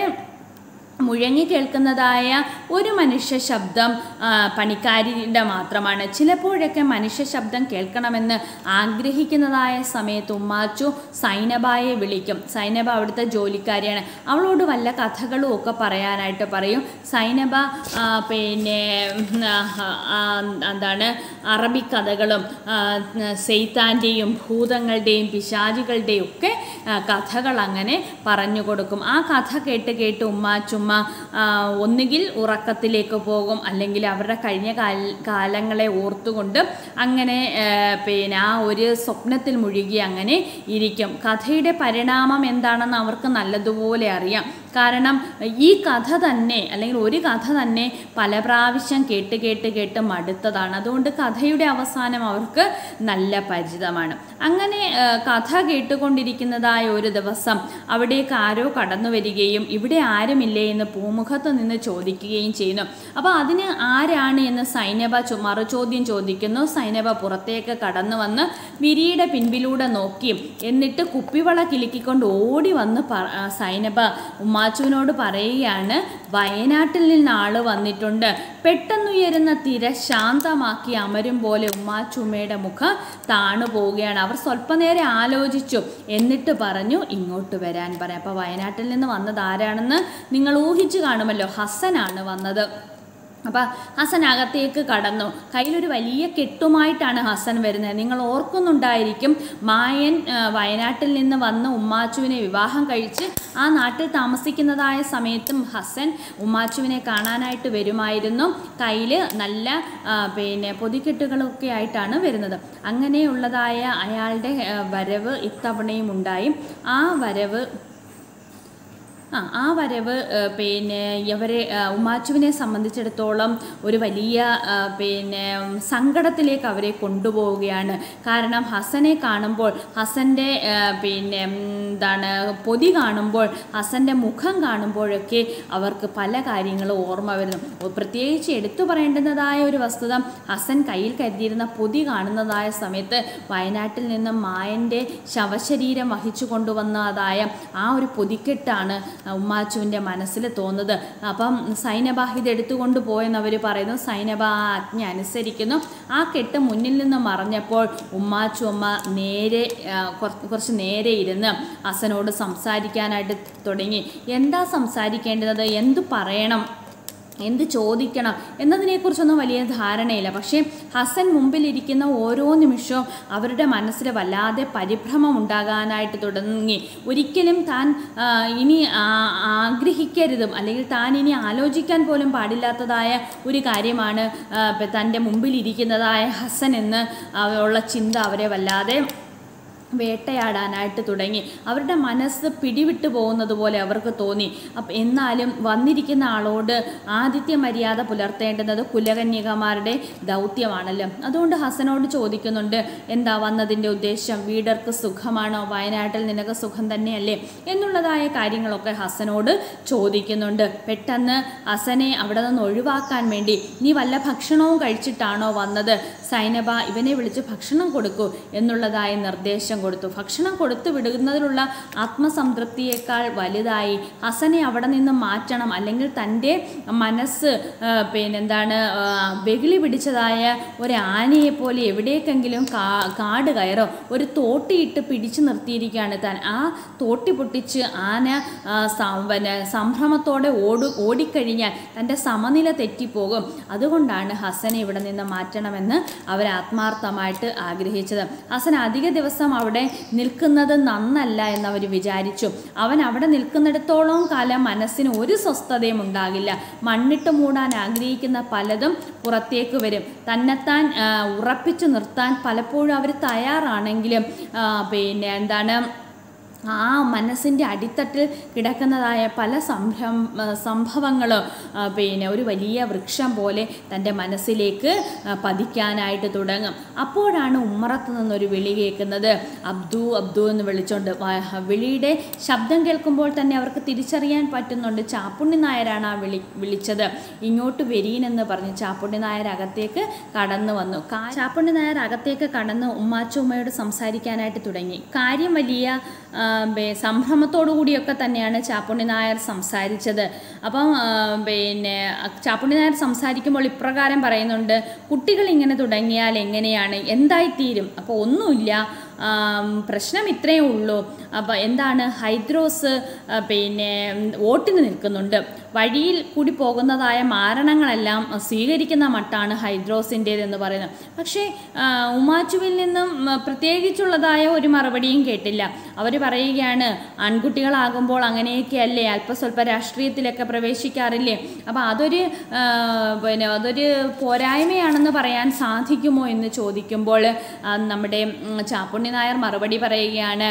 മുഴങ്ങി കേൾക്കുന്നതായ ഒരു മനുഷ്യ ശബ്ദം ആ, പണിക്കാരിയുടെ മാത്രമാണ് ചിലപ്പോഴൊക്കെ മനുഷ്യ ശബ്ദം കേൾക്കണമെന്ന് ആഗ്രഹിക്കുന്നതായ സമയത്ത് ഉമ്മാച്ചു സൈനബായെ വിളിക്കും സൈനബ അവിടുത്തെ ജോലിക്കാരിയാണ് അവളോട് വല്ല കഥകളും ഒക്കെ പറയാനായിട്ട് പറയും സൈനബ ആ, പിന്നെ ഉം, ആ, ആ, എന്താണ് അറബി കഥകളും ആ, സെയ്ത്താൻ്റെയും ഭൂതങ്ങളുടെയും പിശാചികളുടെയും ഒക്കെ ആ, കഥകൾ അങ്ങനെ പറഞ്ഞു കൊടുക്കും ആ കഥ കേട്ട് കേട്ട് ഉമ്മ ചുമ്മ ആ, ഒന്നുകിൽ ഉറക്കത്തിലേക്ക് പോകും അല്ലെങ്കിൽ അവരുടെ കഴിഞ്ഞ കാല കാലങ്ങളെ ഓർത്തുകൊണ്ട് അങ്ങനെ ആ, പിന്നെ ആ ഒരു സ്വപ്നത്തിൽ മുഴുകി അങ്ങനെ ഇരിക്കും കഥയുടെ പരിണാമം എന്താണെന്ന് അവർക്ക് നല്ലതുപോലെ അറിയാം കാരണം ഈ കഥ തന്നെ അല്ലെങ്കിൽ ഒരു കഥ തന്നെ പല പ്രാവശ്യം കേട്ട് കേട്ട് കേട്ട് മടുത്തതാണ് അതുകൊണ്ട് കഥയുടെ അവസാനം അവർക്ക് നല്ല പരിചിതമാണ് അങ്ങനെ ആ, കഥ കേട്ടുകൊണ്ടിരിക്കുന്നതായ ഒരു ദിവസം അവിടേക്ക് ആരോ കടന്നു വരികയും ഇവിടെ ആരുമില്ലേ എന്ന് പൂമുഖത്ത് നിന്ന് ചോദിക്കുകയും ചെയ്യുന്നു അപ്പോൾ അതിന് ആരാണ് എന്ന് സൈനബ ചോ- മറുചോദ്യം ചോദിക്കുന്നു സൈനബ പുറത്തേക്ക് കടന്നു വന്ന് വിരിയുടെ പിൻപിലൂടെ നോക്കി എന്നിട്ട് കുപ്പിവള കിലുക്കിക്കൊണ്ട് ഓടി വന്ന് പ- ആ, സൈനബ ഉമ്മാച്ചുവിനോട് പറയുകയാണ് വയനാട്ടിൽ നിന്ന് ആള് വന്നിട്ടുണ്ട് പെട്ടെന്നുയരുന്ന തിര ശാന്തമാക്കി അമരും പോലെ ഉമ്മാച്ചുമ്മയുടെ മുഖം താണു പോവുകയാണ് അവർ സ്വല്പനേരം ആലോചിച്ചു എന്നിട്ട് പറഞ്ഞു ഇങ്ങോട്ട് വരാൻ പറയാം അപ്പോൾ വയനാട്ടിൽ നിന്ന് വന്നത് ആരാണെന്ന് നിങ്ങൾ ഊഹിച്ചു കാണുമല്ലോ ഹസനാണ് വന്നത് അപ്പം ഹസൻ അകത്തേക്ക് കടന്നു കയ്യിലൊരു വലിയ കെട്ടുമായിട്ടാണ് ഹസൻ വരുന്നത് നിങ്ങൾ ഓർക്കുന്നുണ്ടായിരിക്കും മായൻ ആ, വയനാട്ടിൽ നിന്ന് വന്ന് ഉമ്മാച്ചുവിനെ വിവാഹം കഴിച്ച് ആ നാട്ടിൽ താമസിക്കുന്നതായ സമയത്തും ഹസൻ ഉമ്മാച്ചുവിനെ കാണാനായിട്ട് വരുമായിരുന്നു കയ്യിൽ നല്ല ആ, പിന്നെ പൊതിക്കെട്ടുകളൊക്കെ ആയിട്ടാണ് വരുന്നത് അങ്ങനെയുള്ളതായ അയാളുടെ ആ, വരവ് ഇത്തവണയും ഉണ്ടായി ആ വരവ് ആ ആ വരവ് ആ, പിന്നെ ഇവരെ ആ, ഉമ്മാച്ചുവിനെ സംബന്ധിച്ചിടത്തോളം ഒരു വലിയ ആ, പിന്നെ ഉം, സങ്കടത്തിലേക്ക് അവരെ കൊണ്ടുപോവുകയാണ് കാരണം ഹസനെ കാണുമ്പോൾ ഹസൻ്റെ ആ, പിന്നെ ഉം, എന്താണ് പൊതി കാണുമ്പോൾ ഹസൻ്റെ മുഖം കാണുമ്പോഴൊക്കെ അവർക്ക് പല കാര്യങ്ങളും ഓർമ്മ വരുന്നു ഓ, പ്രത്യേകിച്ച് എടുത്തു പറയേണ്ടുന്നതായ ഒരു വസ്തുത ഹസൻ കയ്യിൽ കരുതിയിരുന്ന പൊതി കാണുന്നതായ സമയത്ത് വയനാട്ടിൽ നിന്നും മായൻ്റെ ശവശരീരം വഹിച്ചു കൊണ്ടുവന്നതായ ആ ഒരു പൊതിക്കെട്ടാണ് ഉമ്മാച്ചുവിൻ്റെ മനസ്സിൽ തോന്നുന്നത് അപ്പം സൈനബ ഇത് എടുത്തുകൊണ്ട് പോയെന്ന് അവർ പറയുന്നു സൈനബ ആ ആജ്ഞ അനുസരിക്കുന്നു ആ കെട്ട് മുന്നിൽ നിന്ന് മറഞ്ഞപ്പോൾ ഉമ്മാച്ചു അമ്മ നേരെ ആ, കുറ- കുറച്ച് നേരെ ഇരുന്ന് ഹസനോട് സംസാരിക്കാനായിട്ട് തുടങ്ങി എന്താ സംസാരിക്കേണ്ടത് എന്തു പറയണം എന്ത് ചോദിക്കണം എന്നതിനെക്കുറിച്ചൊന്നും വലിയ ധാരണയില്ല പക്ഷേ ഹസൻ മുമ്പിലിരിക്കുന്ന ഓരോ നിമിഷവും അവരുടെ മനസ്സിൽ വല്ലാതെ പരിഭ്രമം ഉണ്ടാകാനായിട്ട് തുടങ്ങി ഒരിക്കലും താൻ ആ, ഇനി ആ- ആഗ്രഹിക്കരുതും അല്ലെങ്കിൽ താൻ ഇനി ആലോചിക്കാൻ പോലും പാടില്ലാത്തതായ ഒരു കാര്യമാണ് ആ, പ- തൻ്റെ മുമ്പിലിരിക്കുന്നതായ ഹസൻ എന്ന് ആ, ഉള്ള ചിന്ത അവരെ വല്ലാതെ വേട്ടയാടാനായിട്ട് തുടങ്ങി അവരുടെ മനസ്സ് പിടിവിട്ടു പോകുന്നത് പോലെ അവർക്ക് തോന്നി അപ്പം എന്നാലും വന്നിരിക്കുന്ന ആളോട് ആദിത്യ മര്യാദ പുലർത്തേണ്ടുന്നത് കുലകന്യകമാരുടെ ദൗത്യമാണല്ലോ അതുകൊണ്ട് ഹസനോട് ചോദിക്കുന്നുണ്ട് എന്താ വന്നതിൻ്റെ ഉദ്ദേശം വീടർക്ക് സുഖമാണോ വയനാട്ടിൽ നിനക്ക് സുഖം തന്നെയല്ലേ എന്നുള്ളതായ കാര്യങ്ങളൊക്കെ ഹസനോട് ചോദിക്കുന്നുണ്ട് പെട്ടെന്ന് ഹസനെ അവിടെ നിന്ന് ഒഴിവാക്കാൻ വേണ്ടി നീ വല്ല ഭക്ഷണവും കഴിച്ചിട്ടാണോ വന്നത് സൈനബ ഇവനെ വിളിച്ച് ഭക്ഷണം കൊടുക്കൂ എന്നുള്ളതായ നിർദ്ദേശം കൊടുത്തു ഭക്ഷണം കൊടുത്തു വിടുന്നതിലുള്ള ആത്മസംതൃപ്തിയേക്കാൾ വലുതായി ഹസനെ അവിടെ നിന്ന് മാറ്റണം അല്ലെങ്കിൽ തൻ്റെ മനസ്സ് ആ, പിന്നെന്താണ് ആ, വെകിളി പിടിച്ചതായ ഒരു ആനയെ പോലെ എവിടേക്കെങ്കിലും കാ കാട് കയറോ ഒരു തോട്ടിയിട്ട് പിടിച്ചു നിർത്തിയിരിക്കുകയാണ് താൻ ആ തോട്ടി പൊട്ടിച്ച് ആന ആ, സം- പിന്നെ സംഭ്രമത്തോടെ ഓടു ഓടിക്കഴിഞ്ഞാൽ തൻ്റെ സമനില തെറ്റിപ്പോകും അതുകൊണ്ടാണ് ഹസനെ ഇവിടെ നിന്ന് മാറ്റണമെന്ന് അവർ ആത്മാർത്ഥമായിട്ട് ആഗ്രഹിച്ചത് ഹസൻ അധിക ദിവസം അവിടെ നിൽക്കുന്നത് നന്നല്ല എന്നവർ വിചാരിച്ചു അവൻ അവിടെ നിൽക്കുന്നിടത്തോളം കാലം മനസ്സിന് ഒരു സ്വസ്ഥതയും ഉണ്ടാകില്ല മണ്ണിട്ട് മൂടാൻ ആഗ്രഹിക്കുന്ന പലതും പുറത്തേക്ക് വരും തന്നെത്താൻ ആ, ഉറപ്പിച്ചു നിർത്താൻ പലപ്പോഴും അവർ തയ്യാറാണെങ്കിലും ആ, പിന്നെ എന്താണ് ആ മനസ്സിൻ്റെ അടിത്തട്ടിൽ കിടക്കുന്നതായ പല സംഭ്രം സംഭവങ്ങളും ആ, പിന്നെ ഒരു വലിയ വൃക്ഷം പോലെ തൻ്റെ മനസ്സിലേക്ക് ആ, പതിക്കാനായിട്ട് തുടങ്ങും അപ്പോഴാണ് ഉമ്മറത്ത് നിന്നൊരു വിളി കേൾക്കുന്നത് അബ്ദു അബ്ദു എന്ന് വിളിച്ചോണ്ട് വ- വിളിയുടെ ശബ്ദം കേൾക്കുമ്പോൾ തന്നെ അവർക്ക് തിരിച്ചറിയാൻ പറ്റുന്നുണ്ട് ചാപ്പുണ്ണി നായരാണ് ആ വിളി വിളിച്ചത് ഇങ്ങോട്ട് വരീനെന്ന് പറഞ്ഞ് ചാപ്പുണ്ണി നായർ അകത്തേക്ക് കടന്നു വന്നു കാ- ചാപ്പുണ്ണി നായർ അകത്തേക്ക് കടന്ന് ഉമ്മാച്ചുമ്മയോട് സംസാരിക്കാനായിട്ട് തുടങ്ങി കാര്യം വലിയ ആ, ബേ- സംഭ്രമത്തോടു കൂടിയൊക്കെ തന്നെയാണ് ചാപ്പുണ്ണി നായർ സംസാരിച്ചത് അപ്പം ആ, പിന്നെ ചാപ്പുണ്ണി നായർ സംസാരിക്കുമ്പോൾ ഇപ്രകാരം പറയുന്നുണ്ട് കുട്ടികൾ ഇങ്ങനെ തുടങ്ങിയാൽ എങ്ങനെയാണ് എന്തായിത്തീരും അപ്പോൾ ഒന്നുമില്ല ആം, പ്രശ്നം ഇത്രയേ ഉള്ളൂ അപ്പോൾ എന്താണ് ഹൈദ്രോസ് ആ, പിന്നെ ഉം, വോട്ടിന് നിൽക്കുന്നുണ്ട് വഴിയിൽ കൂടി പോകുന്നതായ മാരണങ്ങളെല്ലാം സ്വീകരിക്കുന്ന മട്ടാണ് ഹൈദ്രോസിൻ്റേതെന്ന് പറയുന്നത് പക്ഷേ ആ, ഉമാച്ചുവിൽ നിന്നും ഉം, പ്രത്യേകിച്ചുള്ളതായ ഒരു മറുപടിയും കേട്ടില്ല അവർ പറയുകയാണ് ആൺകുട്ടികളാകുമ്പോൾ അങ്ങനെയൊക്കെയല്ലേ അല്പസ്വല്പ രാഷ്ട്രീയത്തിലൊക്കെ പ്രവേശിക്കാറില്ലേ അപ്പോൾ അതൊരു ആ, പിന്നെ അതൊരു പോരായ്മയാണെന്ന് പറയാൻ സാധിക്കുമോ എന്ന് ചോദിക്കുമ്പോൾ ആ, നമ്മുടെ ഉം, ചാപ്പുണ്ണി നായർ മറുപടി പറയുകയാണ്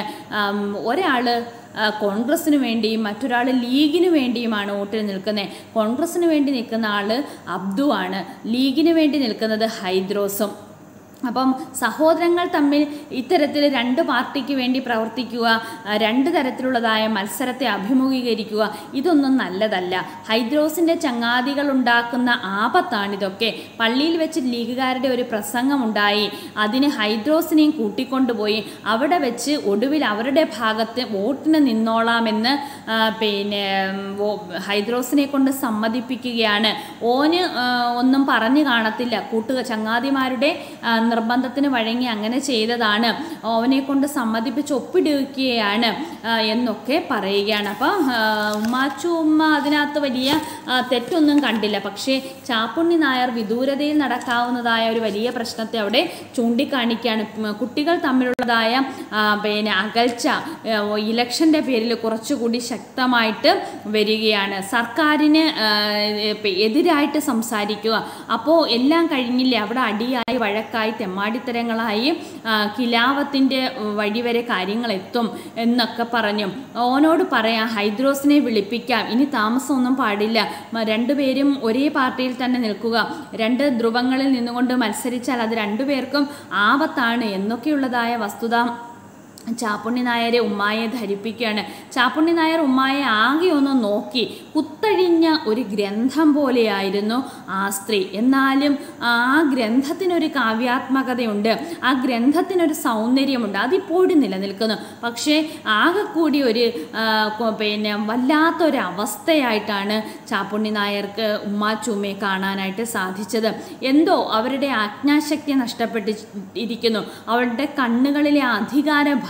ഒരാൾ കോൺഗ്രസ്സിന് വേണ്ടിയും മറ്റൊരാൾ ലീഗിന് വേണ്ടിയുമാണ് വോട്ടിൽ നിൽക്കുന്നത് കോൺഗ്രസ്സിന് വേണ്ടി നിൽക്കുന്ന ആൾ അബ്ദു ആണ് ലീഗിന് വേണ്ടി നിൽക്കുന്നത് ഹൈദ്രോസും അപ്പം സഹോദരങ്ങൾ തമ്മിൽ ഇത്തരത്തിൽ രണ്ട് പാർട്ടിക്ക് വേണ്ടി പ്രവർത്തിക്കുക ആ, രണ്ട് തരത്തിലുള്ളതായ മത്സരത്തെ അഭിമുഖീകരിക്കുക ഇതൊന്നും നല്ലതല്ല ഹൈദ്രോസിൻ്റെ ചങ്ങാതികൾ ഉണ്ടാക്കുന്ന ആപത്താണിതൊക്കെ പള്ളിയിൽ വെച്ച് ലീഗുകാരുടെ ഒരു പ്രസംഗമുണ്ടായി അതിന് ഹൈദ്രോസിനെയും കൂട്ടിക്കൊണ്ടുപോയി അവിടെ വെച്ച് ഒടുവിൽ അവരുടെ ഭാഗത്ത് വോട്ടിന് നിന്നോളാമെന്ന് ആ, പിന്നെ ഉം, വോ- ഹൈദ്രോസിനെ കൊണ്ട് സമ്മതിപ്പിക്കുകയാണ് ഓന് ആ, ഒന്നും പറഞ്ഞു കാണത്തില്ല കൂട്ടുക ചങ്ങാതിമാരുടെ ആ, നിർബന്ധത്തിന് വഴങ്ങി അങ്ങനെ ചെയ്തതാണ് അവനെ കൊണ്ട് സമ്മതിപ്പിച്ച് ഒപ്പിടുകയാണ് ആ, എന്നൊക്കെ പറയുകയാണ് അപ്പോൾ ഉമ്മാച്ചു ഉമ്മ അതിനകത്ത് വലിയ ആ, തെറ്റൊന്നും കണ്ടില്ല പക്ഷേ ചാപ്പുണ്ണി നായർ വിദൂരതയിൽ നടക്കാവുന്നതായ ഒരു വലിയ പ്രശ്നത്തെ അവിടെ ചൂണ്ടിക്കാണിക്കുകയാണ് ഉം, കുട്ടികൾ തമ്മിലുള്ളതായ ആ, പിന്നെ അകൽച്ച ആ, ഇലക്ഷൻ്റെ പേരിൽ കുറച്ചുകൂടി ശക്തമായിട്ട് വരികയാണ് സർക്കാരിന് ആ, എതിരായിട്ട് സംസാരിക്കുക അപ്പോൾ എല്ലാം കഴിഞ്ഞില്ലേ അവിടെ അടിയായി വഴക്കായി തെമ്മാടിത്തരങ്ങളായി ആ, കിലാവത്തിൻ്റെ വഴി വരെ കാര്യങ്ങൾ എത്തും എന്നൊക്കെ പറഞ്ഞു ഓനോട് പറയാം ഹൈദ്രോസിനെ വിളിപ്പിക്കാം ഇനി താമസമൊന്നും പാടില്ല മ- രണ്ടുപേരും ഒരേ പാർട്ടിയിൽ തന്നെ നിൽക്കുക രണ്ട് ധ്രുവങ്ങളിൽ നിന്നുകൊണ്ട് മത്സരിച്ചാൽ അത് രണ്ടുപേർക്കും ആപത്താണ് എന്നൊക്കെയുള്ളതായ വസ്തുത ചാപ്പുണ്ണി നായരെ ഉമ്മായെ ധരിപ്പിക്കുകയാണ് ചാപ്പുണ്ണി നായർ ഉമ്മായെ ആകെ ഒന്ന് നോക്കി കുത്തഴിഞ്ഞ ഒരു ഗ്രന്ഥം പോലെയായിരുന്നു ആ സ്ത്രീ എന്നാലും ആ ഗ്രന്ഥത്തിനൊരു കാവ്യാത്മകതയുണ്ട് ആ ഗ്രന്ഥത്തിനൊരു സൗന്ദര്യമുണ്ട് അതിപ്പോഴും നിലനിൽക്കുന്നു പക്ഷേ ആകെ കൂടി ഒരു ആ, കൊ- പിന്നെ വല്ലാത്തൊരു അവസ്ഥയായിട്ടാണ് ചാപ്പുണ്ണി നായർക്ക് ഉമ്മാച്ചുമ്മയെ കാണാനായിട്ട് സാധിച്ചത് എന്തോ അവരുടെ ആജ്ഞാശക്തി നഷ്ടപ്പെട്ടി ഇരിക്കുന്നു അവരുടെ കണ്ണുകളിലെ അധികാര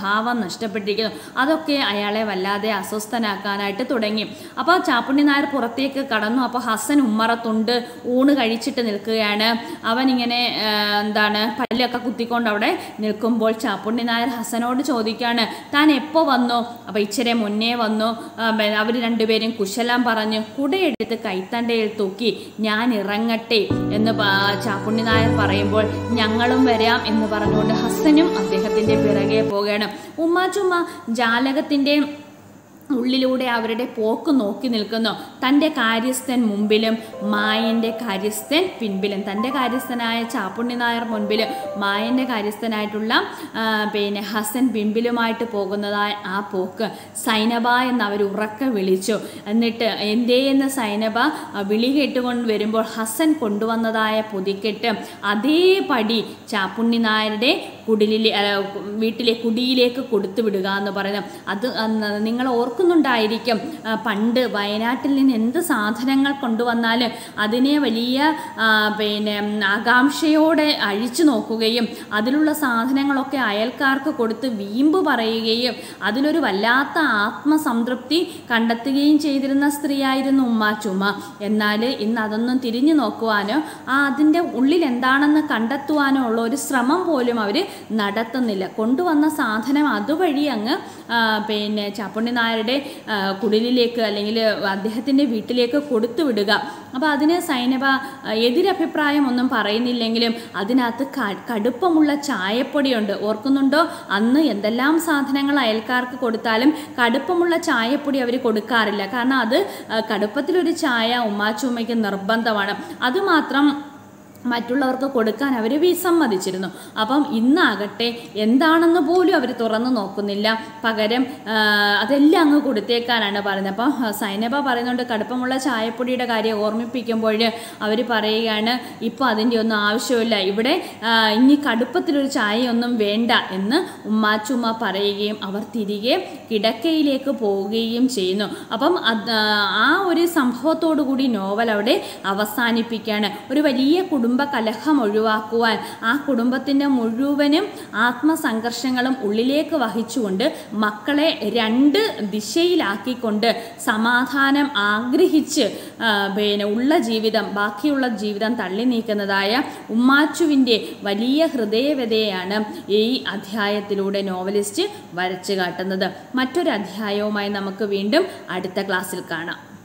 ഭാവം നഷ്ടപ്പെട്ടിരിക്കുന്നു അതൊക്കെ അയാളെ വല്ലാതെ അസ്വസ്ഥനാക്കാനായിട്ട് തുടങ്ങി അപ്പോൾ ചാപ്പുണ്ണി നായർ പുറത്തേക്ക് കടന്നു അപ്പോൾ ഹസൻ ഉമ്മറത്തുണ്ട് ഊണ് കഴിച്ചിട്ട് നിൽക്കുകയാണ് അവനിങ്ങനെ ആ, എന്താണ് പല്ലൊക്കെ കുത്തിക്കൊണ്ട് അവിടെ നിൽക്കുമ്പോൾ ചാപ്പുണ്ണി നായർ ഹസനോട് ചോദിക്കുകയാണ് താൻ എപ്പോൾ വന്നു അപ്പോൾ ഇച്ചിരി മുന്നേ വന്നു അവർ രണ്ടുപേരും കുശലം പറഞ്ഞു കുടയെടുത്ത് കൈത്തണ്ടയിൽ തൂക്കി ഞാൻ ഇറങ്ങട്ടെ എന്ന് പ- ചാപ്പുണ്ണി നായർ പറയുമ്പോൾ ഞങ്ങളും വരാം എന്ന് പറഞ്ഞുകൊണ്ട് ഹസനും അദ്ദേഹത്തിൻ്റെ പിറകെ പോവുകയാണ് ഉമ്മാച്ചുമ്മ ജാലകത്തിൻ്റെ ഉള്ളിലൂടെ അവരുടെ പോക്ക് നോക്കി നിൽക്കുന്നു തൻ്റെ കാര്യസ്ഥൻ മുമ്പിലും മായൻ്റെ കാര്യസ്ഥൻ പിൻപിലും തൻ്റെ കാര്യസ്ഥനായ ചാപ്പുണ്ണി നായർ മുൻപിലും മായൻ്റെ കാര്യസ്ഥനായിട്ടുള്ള ആ, പിന്നെ ഹസൻ പിൻപിലുമായിട്ട് പോകുന്നതായ ആ പോക്ക് സൈനബ എന്ന് അവർ ഉറക്കെ വിളിച്ചു എന്നിട്ട് എന്തേ എന്ന് സൈനബ ആ, വിളി കേട്ടുകൊണ്ട് വരുമ്പോൾ ഹസൻ കൊണ്ടുവന്നതായ പൊതിക്കെട്ട് അതേപടി ചാപ്പുണ്ണി നായരുടെ കുടിലിലെ അല്ല, വീട്ടിലെ കുടിയിലേക്ക് കൊടുത്തു വിടുക എന്ന് പറയുന്നത് അത് അന്ന് നിങ്ങൾ ഓർക്കുന്നുണ്ടായിരിക്കും ആ, പണ്ട് വയനാട്ടിൽ നിന്ന് എന്ത് സാധനങ്ങൾ കൊണ്ടുവന്നാലും അതിനെ വലിയ ആ, പിന്നെ ഉം, ആകാംക്ഷയോടെ അഴിച്ചു നോക്കുകയും അതിലുള്ള സാധനങ്ങളൊക്കെ അയൽക്കാർക്ക് കൊടുത്ത് വീമ്പ് പറയുകയും അതിലൊരു വല്ലാത്ത ആത്മസംതൃപ്തി കണ്ടെത്തുകയും ചെയ്തിരുന്ന സ്ത്രീയായിരുന്നു ഉമ്മാച്ചുമ്മ എന്നാൽ ഇന്ന് അതൊന്നും തിരിഞ്ഞു നോക്കുവാനോ ആ അതിൻ്റെ ഉള്ളിൽ എന്താണെന്ന് കണ്ടെത്തുവാനോ ഉള്ള ഒരു ശ്രമം പോലും അവർ നടത്തുന്നില്ല കൊണ്ടുവന്ന സാധനം അതുവഴി അങ്ങ് ആ, പിന്നെ ചാപ്പുണ്ണി നായരുടെ ആ, കുടിലിലേക്ക് അല്ലെങ്കിൽ അദ്ദേഹത്തിൻ്റെ വീട്ടിലേക്ക് കൊടുത്തു വിടുക അപ്പോൾ അതിന് സൈനബ ആ, എതിരഭിപ്രായം ഒന്നും പറയുന്നില്ലെങ്കിലും അതിനകത്ത് ക- കടുപ്പമുള്ള ചായപ്പൊടിയുണ്ട് ഓർക്കുന്നുണ്ടോ അന്ന് എന്തെല്ലാം സാധനങ്ങൾ അയൽക്കാർക്ക് കൊടുത്താലും കടുപ്പമുള്ള ചായപ്പൊടി അവർ കൊടുക്കാറില്ല കാരണം അത് ആ, കടുപ്പത്തിലൊരു ചായ ഉമ്മാച്ചുമ്മയ്ക്ക് നിർബന്ധമാണ് അതുമാത്രം മറ്റുള്ളവർക്ക് കൊടുക്കാൻ അവർ വിസമ്മതിച്ചിരുന്നു അപ്പം ഇന്നാകട്ടെ എന്താണെന്ന് പോലും അവർ തുറന്നു നോക്കുന്നില്ല പകരം ആ, അതെല്ലാം അങ്ങ് കൊടുത്തേക്കാനാണ് പറയുന്നത് അപ്പം സൈനബ പറയുന്നുണ്ട് കടുപ്പമുള്ള ചായപ്പൊടിയുടെ കാര്യം ഓർമ്മിപ്പിക്കുമ്പോൾ അവർ പറയുകയാണ് ഇപ്പോൾ അതിൻ്റെ ഒന്നും ആവശ്യമില്ല ഇവിടെ ആ, ഇനി കടുപ്പത്തിലൊരു ചായയൊന്നും വേണ്ട എന്ന് ഉമ്മാച്ചുമ്മ പറയുകയും അവർ തിരികെ കിടക്കയിലേക്ക് പോവുകയും ചെയ്യുന്നു അപ്പം അത് ആ ഒരു സംഭവത്തോടു കൂടി നോവൽ അവിടെ അവസാനിപ്പിക്കുകയാണ് ഒരു വലിയ കുടുംബ കലഹം ഒഴിവാക്കുവാൻ ആ കുടുംബത്തിൻ്റെ മുഴുവനും ആത്മസംഘർഷങ്ങളും ഉള്ളിലേക്ക് വഹിച്ചുകൊണ്ട് മക്കളെ രണ്ട് ദിശയിലാക്കിക്കൊണ്ട് സമാധാനം ആഗ്രഹിച്ച് ആ, പിന്നെ ഉള്ള ജീവിതം ബാക്കിയുള്ള ജീവിതം തള്ളി നീക്കുന്നതായ ഉമ്മാച്ചുവിൻ്റെ വലിയ ഹൃദയവ്യതയാണ് ഈ അധ്യായത്തിലൂടെ നോവലിസ്റ്റ് വരച്ചു കാട്ടുന്നത് മറ്റൊരു അധ്യായവുമായി നമുക്ക് വീണ്ടും അടുത്ത ക്ലാസ്സിൽ കാണാം